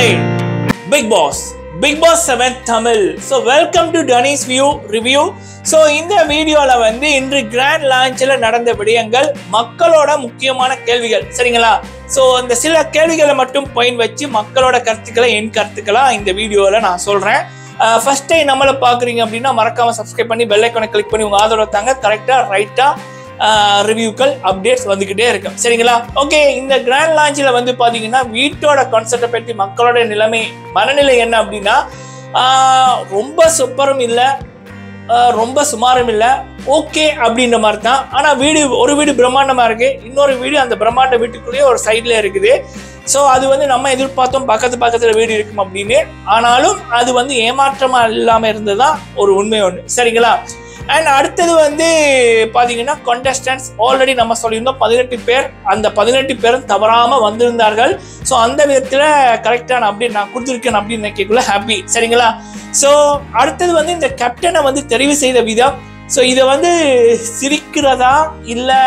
நண்பர்களே big boss big boss seven Tamil so welcome to Danish view review so இந்த வீடியோவில் வந்து இன்று கிராண்ட் லான்ச்சில் நடந்த விடயங்கள் மக்களோட முக்கியமான கேள்விகள் சரிங்களா ஸோ அந்த சில கேள்விகளை மட்டும் பாயிண்ட் வச்சு மக்களோட கருத்துக்களை என் கருத்துக்களா இந்த வீடியோவில் நான் சொல்கிறேன் ஃபர்ஸ்ட் டைம் நம்மளை பார்க்குறீங்க அப்படின்னா மறக்காம சப்ஸ்கிரைப் பண்ணி பெல் ஐக்கானை கிளிக் பண்ணி உங்கள் ஆதரவு தாங்க கரெக்டாக ரைட்டாக ரிவ்யூக்கள் அப்டேட்ஸ் வந்துக்கிட்டே இருக்கும் சரிங்களா ஓகே இந்த கிராண்ட் லான்ச்சில் வந்து பார்த்தீங்கன்னா வீட்டோட கான்செப்டை பற்றி மக்களோட நிலைமை மனநிலை என்ன அப்படின்னா ஆஹ் ரொம்ப சூப்பரும் இல்லை ரொம்ப சுமாரும் இல்லை ஓகே அப்படின்ற மாதிரி தான் ஆனால் வீடு ஒரு வீடு பிரம்மாண்டமாக இருக்கு இன்னொரு வீடு அந்த பிரம்மாண்ட வீட்டுக்குள்ளேயே ஒரு சைடில் இருக்குது ஸோ அது வந்து நம்ம எதிர்பார்த்தோம் பக்கத்து பக்கத்தில் வீடு இருக்கும் அப்படின்னு ஆனாலும் அது வந்து ஏமாற்றமாக இல்லாமல் இருந்ததுதான் ஒரு உண்மை ஒன்று சரிங்களா அண்ட் அடுத்தது வந்து பார்த்தீங்கன்னா contestants ஆல்ரெடி நம்ம சொல்லியிருந்தோம் பதினெட்டு பேர் அந்த பதினெட்டு பேரும் தவறாமல் வந்திருந்தார்கள் ஸோ அந்த விதத்தில் கரெக்டான அப்டேட் நான் கொடுத்துருக்கேன் அப்படின்னு நினைக்கக்குள்ள ஹாப்பி சரிங்களா ஸோ அடுத்தது வந்து இந்த கேப்டனை வந்து தெரிவு செய்த விதம் ஸோ இதை வந்து சிரிக்கிறதா இல்லை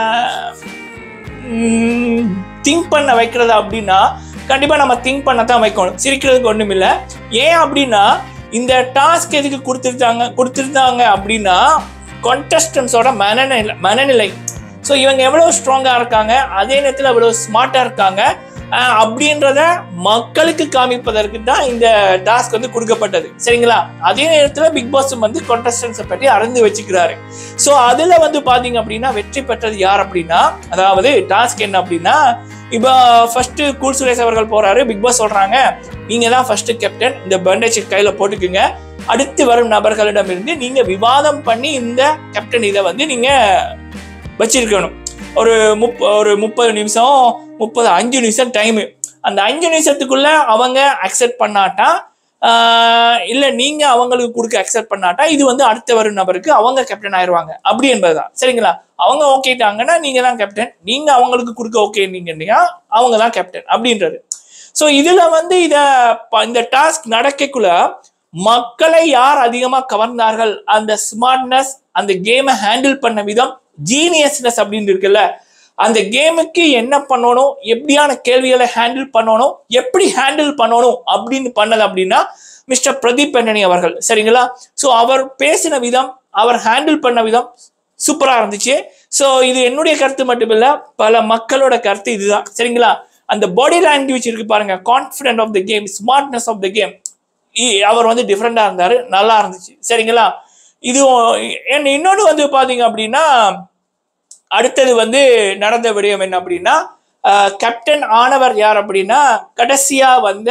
திங்க் பண்ண வைக்கிறதா அப்படின்னா கண்டிப்பாக நம்ம திங்க் பண்ண தான் வைக்கணும் சிரிக்கிறதுக்கு ஒன்றும் இல்லை ஏன் அப்படின்னா இந்த டாஸ்க் எதுக்கு கொடுத்துருந்தாங்க கொடுத்துருந்தாங்க அப்படின்னா கான்டெஸ்டன்ஸோட மனநிலை மனநிலை ஸோ இவங்க எவ்வளோ ஸ்ட்ராங்காக இருக்காங்க அதே நேரத்தில் எவ்வளோ ஸ்மார்ட்டாக இருக்காங்க அஹ் அப்படின்றத மக்களுக்கு காமிப்பதற்கு தான் இந்த டாஸ்க் வந்து கொடுக்கப்பட்டது சரிங்களா அதே நேரத்தில் பிக் பாஸ் வந்து கான்டெஸ்டன்ஸை பற்றி அறிந்து வச்சுக்கிறாரு ஸோ அதில் வந்து பார்த்தீங்க அப்படின்னா வெற்றி பெற்றது யார் அப்படின்னா அதாவது டாஸ்க் என்ன அப்படின்னா இப்போ ஃபர்ஸ்ட் கூல் சுரேஷ் அவர்கள் போறாரு பிக் பாஸ் சொல்றாங்க நீங்க தான் ஃபர்ஸ்ட் கேப்டன் இந்த பேண்டேஜ் கையில போட்டுக்குங்க அடுத்து வரும் நபர்களிடமிருந்து நீங்க விவாதம் பண்ணி இந்த கேப்டன் இதை வந்து நீங்க வச்சிருக்கணும் ஒரு முப் ஒரு முப்பது நிமிஷம் முப்பது அஞ்சு நிமிஷம் டைமு அந்த அஞ்சு நிமிஷத்துக்குள்ள அவங்க அக்செப்ட் பண்ணாட்டா ஆஹ் இல்ல நீங்க அவங்களுக்கு கொடுக்க அக்செப்ட் பண்ணாட்டா இது வந்து அடுத்த வரும் நபருக்கு அவங்க கேப்டன் ஆயிருவாங்க அப்படி என்பதுதான் சரிங்களா அவங்க ஓகேட்டாங்கன்னா நீங்க தான் கேப்டன் நீங்க அவங்களுக்கு கொடுக்க ஓகே நீங்க அவங்க தான் கேப்டன் அப்படின்றது ஸோ இதுல வந்து இத ப- இந்த டாஸ்க் நடக்கக்குள்ள மக்களை யார் அதிகமா கவர்ந்தார்கள் அந்த ஸ்மார்ட்னஸ் அந்த கேமை ஹேண்டில் பண்ண விதம் ஜீனியஸ்னஸ் அப்படின்னு இருக்குல்ல அந்த கேமுக்கு என்ன பண்ணணும் எப்படியான கேள்விகளை ஹேண்டில் பண்ணணும் எப்படி ஹேண்டில் பண்ணணும் அப்படின்னு பண்ணது அப்படின்னா மிஸ்டர் பிரதீப் பெண்ணனி அவர்கள் சரிங்களா ஸோ அவர் பேசின விதம் அவர் ஹேண்டில் பண்ண விதம் சூப்பராக இருந்துச்சு ஸோ இது என்னுடைய கருத்து மட்டும் இல்லை பல மக்களோட கருத்து இதுதான் சரிங்களா அந்த பாடி லாங்குவேஜ் இருக்கு பாருங்க confident of the game smartness of the game அவர் வந்து டிஃப்ரெண்டாக இருந்தார் நல்லா இருந்துச்சு சரிங்களா இது இன்னொன்று வந்து பார்த்தீங்க அப்படின்னா அடுத்தது வந்து நடந்த விடயம் என்ன அப்படின்னா கேப்டன் ஆனவர் யார் அப்படின்னா கடைசியா வந்த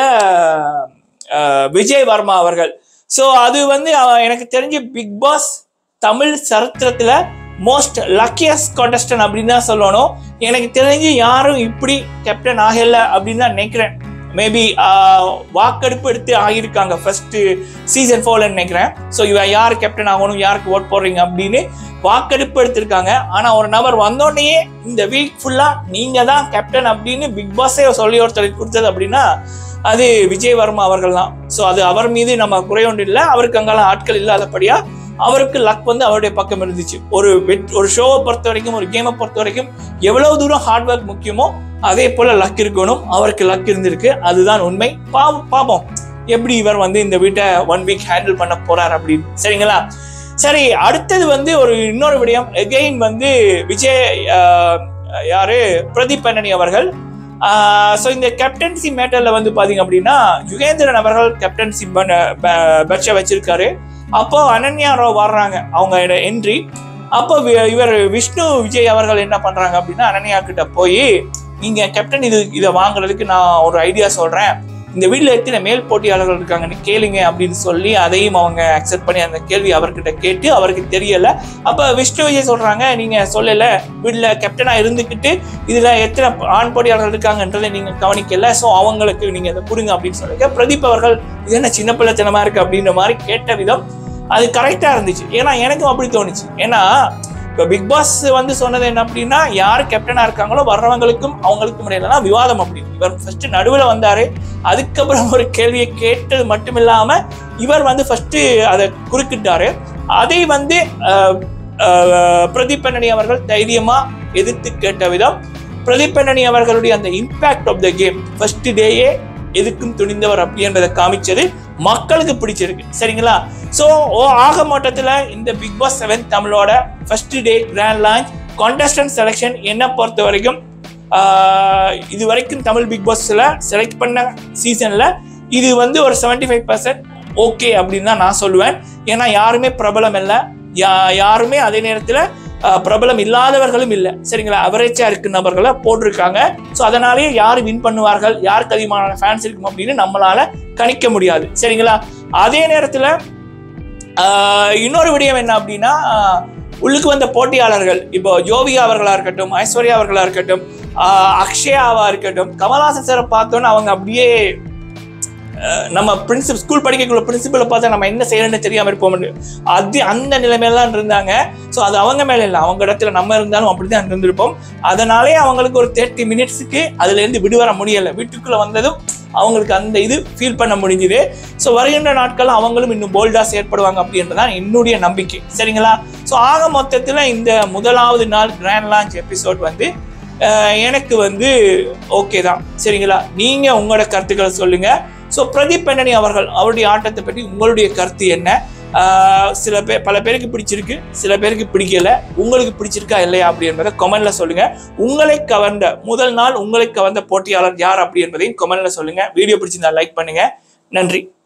அஹ், விஜய் வர்மா அவர்கள் ஸோ அது வந்து அஹ், எனக்கு தெரிஞ்சு பிக் பாஸ் தமிழ் சரித்திரத்துல மோஸ்ட் லக்கியஸ்ட் contestant அப்படின்னு தான் சொல்லணும் எனக்கு தெரிஞ்சு யாரும் இப்படி கேப்டன் ஆகல அப்படின்னு தான் நினைக்கிறேன் மேபி வாக்கெடுப்பு எடுத்து ஆகியிருக்காங்க ஃபர்ஸ்ட் சீசன் ஃபோர்ல நினைக்கிறேன் ஸோ இவன் யார் கேப்டன் ஆகணும் யாருக்கு ஓட் போடுறீங்க அப்படின்னு வாக்கெடுப்பு எடுத்திருக்காங்க ஆனா ஒரு நபர் வந்தோடனேயே இந்த வீக் ஃபுல்லா நீங்க தான் கேப்டன் அப்படின்னு பிக் பாஸே சொல்லி ஒருத்தருக்கு கொடுத்தது அப்படின்னா அது விஜய் வர்மா அவர்கள் தான் ஸோ அது அவர் மீது நம்ம குறை ஒன்று இல்லை அவருக்கு அங்கெல்லாம் ஆட்கள் இல்லாதபடியா அவருக்கு லக் வந்து அவருடைய பக்கம் இருந்துச்சு ஒரு வெட் ஒரு ஷோவை பொறுத்த வரைக்கும் ஒரு கேமை பொறுத்த வரைக்கும் எவ்வளவு தூரம் ஹார்ட் ஒர்க் முக்கியமோ அதே போல லக் இருக்கணும் அவருக்கு லக் இருந்திருக்கு அதுதான் உண்மை பாவம் பாப்போம் எப்படி இவர் வந்து இந்த வீட்டை ஒன் வீக் ஹேண்டில் பண்ண போறார் அப்படின்னு சரிங்களா சரி அடுத்தது வந்து ஒரு இன்னொரு விடயம் எகெயின் வந்து விஜய் ஆஹ், யாரு பிரதீப் பண்ணனி அவர்கள் ஸோ இந்த கேப்டன்சி மேட்டர்ல வந்து பாத்தீங்க அப்படின்னா யுகேந்திரன் அவர்கள் கேப்டன்சி பெட்சை வச்சிருக்காரு அப்போ அனன்யா ராவ் வர்றாங்க அவங்க என்ட்ரி அப்போ வி- இவர் விஷ்ணு விஜய் அவர்கள் என்ன பண்றாங்க அப்படின்னா அனன்யா கிட்ட போய் நீங்க கேப்டன் இது இதை வாங்குறதுக்கு நான் ஒரு ஐடியா சொல்றேன் இந்த வீட்டில் எத்தனை மேல் போட்டியாளர்கள் இருக்காங்கன்னு கேளுங்க அப்படின்னு சொல்லி அதையும் அவங்க அக்செப்ட் பண்ணி அந்த கேள்வி அவர்கிட்ட கேட்டு அவருக்கு தெரியல அப்ப விஷ்ணு விஜய் சொல்றாங்க நீங்க சொல்லல வீட்டில் கேப்டனா இருந்துக்கிட்டு இதுல எத்தனை ஆண் போட்டியாளர்கள் இருக்காங்கன்றதை நீங்க கவனிக்கல ஸோ அவங்களுக்கு நீங்க அதை கொடுங்க அப்படின்னு சொல்லுங்க பிரதீப் அவர்கள் இது என்ன சின்ன பிள்ளைத்தனமா இருக்கு அப்படின்ற மாதிரி கேட்ட விதம் அது கரெக்டா இருந்துச்சு ஏன்னா எனக்கும் அப்படி தோணுச்சு ஏன்னா இப்போ பிக் பாஸ் வந்து சொன்னது என்ன அப்படின்னா யார் கேப்டனா இருக்காங்களோ வர்றவங்களுக்கும் அவங்களுக்கும் இடையிலலாம் விவாதம் அப்படின்னு இவர் ஃபர்ஸ்ட் நடுவில் வந்தாரு அதுக்கப்புறம் ஒரு கேள்வியை கேட்டது மட்டும் இல்லாம இவர் வந்து ஃபர்ஸ்ட் அதை குறுக்கிட்டாரு அதை வந்து அஹ், அஹ், பிரதீப் பண்ணனி அவர்கள் தைரியமா எதிர்த்து கேட்ட விதம் பிரதீப் பண்ணனி அவர்களுடைய அந்த impact of the game first டேயே எதுக்கும் துணிந்தவர் அப்படின்றத காமிச்சது மக்களுக்கு பிடிச்சிருக்கு சரிங்களா ஸோ ஓ ஆக மொத்தத்தில் இந்த பிக் பாஸ் செவன் தமிழோட first day grand launch contestant selection என்ன பொறுத்த வரைக்கும் ஆஹ், இது வரைக்கும் தமிழ் பிக் பாஸ்ல செலக்ட் பண்ண சீசன்ல இது வந்து ஒரு 75% ஃபைவ் பர்சன்ட் ஓகே அப்படின்னு தான் நான் சொல்லுவேன் ஏன்னா யாருமே பிரபலம் இல்லை யா யாருமே அதே நேரத்தில் பிரபலம் இல்லாதவர்களும் இல்லை சரிங்களா அவரேஜா இருக்கு நபர்களை போட்டிருக்காங்க ஸோ அதனாலேயே யார் வின் பண்ணுவார்கள் யாருக்கு அதிகமான ஃபேன்ஸ் இருக்கும் அப்படின்னு நம்மளால கணிக்க முடியாது சரிங்களா அதே நேரத்தில் இன்னொரு விடயம் என்ன அப்படின்னா ஆஹ், உள்ளுக்கு வந்த போட்டியாளர்கள் இப்போ ஜோவியா அவர்களா இருக்கட்டும் ஐஸ்வர்யா அவர்களா இருக்கட்டும் ஆஹ், அக்ஷயாவா இருக்கட்டும் கமல்ஹாசன் சாரை பார்த்தோன்னு அவங்க அப்படியே அஹ், நம்ம பிரின்சிபல் ஸ்கூல் படிக்கக்குள்ள பிரின்சிபலை பார்த்தா நம்ம என்ன செய்யணும்னு தெரியாம இருப்போம் அது அந்த நிலைமையில தான் இருந்தாங்க ஸோ அது அவங்க மேல இல்லை அவங்க இடத்துல நம்ம இருந்தாலும் அப்படிதான் இருந்திருப்போம் அதனாலே அவங்களுக்கு ஒரு தேர்ட்டி மினிட்ஸுக்கு அதுல இருந்து விடுவர முடியல வீட்டுக்குள்ள வந்ததும் அவங்களுக்கு அந்த இது ஃபீல் பண்ண முடிஞ்சுது ஸோ வருகின்ற நாட்கள் அவங்களும் இன்னும் போல்டா செயற்படுவாங்க அப்படின்றதான் என்னுடைய நம்பிக்கை சரிங்களா ஸோ ஆக மொத்தத்தில் இந்த முதலாவது நாள் கிராண்ட் லான்ச் எபிசோட் வந்து அஹ், எனக்கு வந்து ஓகே தான் சரிங்களா நீங்க உங்களோட கருத்துக்களை சொல்லுங்க ஸோ பிரதீப் பெண்ணனி அவர்கள் அவருடைய ஆட்டத்தை பற்றி உங்களுடைய கருத்து என்ன ஆஹ் சில பேர் பல பேருக்கு பிடிச்சிருக்கு சில பேருக்கு பிடிக்கல உங்களுக்கு பிடிச்சிருக்கா இல்லையா அப்படி என்பதை கமெண்ட்ல சொல்லுங்க உங்களை கவர்ந்த முதல் நாள் உங்களை கவர்ந்த போட்டியாளர் யார் அப்படி என்பதையும் கமெண்ட்ல சொல்லுங்க வீடியோ பிடிச்சிருந்தா லைக் பண்ணுங்க நன்றி